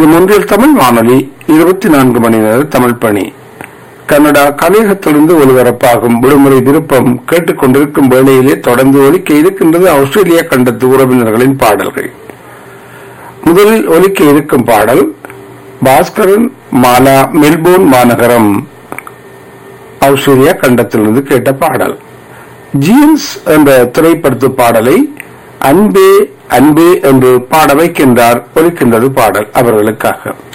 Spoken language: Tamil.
இது முன்றில் தமிழ் வானொலி இருபத்தி நான்கு மணி நேர தமிழ் பணி கன்னடா கலையகத்திலிருந்து ஒலிபரப்பாகும் விடுமுறை விருப்பம் கேட்டுக்கொண்டிருக்கும் வேளையிலே தொடர்ந்து ஒலிக்க இருக்கின்றது ஆஸ்திரேலியா கண்டத்து உறவினர்களின் பாடல்கள் முதலில் ஒலிக்க இருக்கும் பாடல் பாஸ்கரன் மாலா மெல்போர்ன் மாநகரம் ஆஸ்திரேலியா கண்டத்திலிருந்து கேட்ட பாடல் ஜீன்ஸ் என்ற திரைப்படத்து பாடலை அன்பே அன்பே என்று பாட வைக்கின்றார் ஒலிக்கின்றது பாடல் அவர்களுக்காக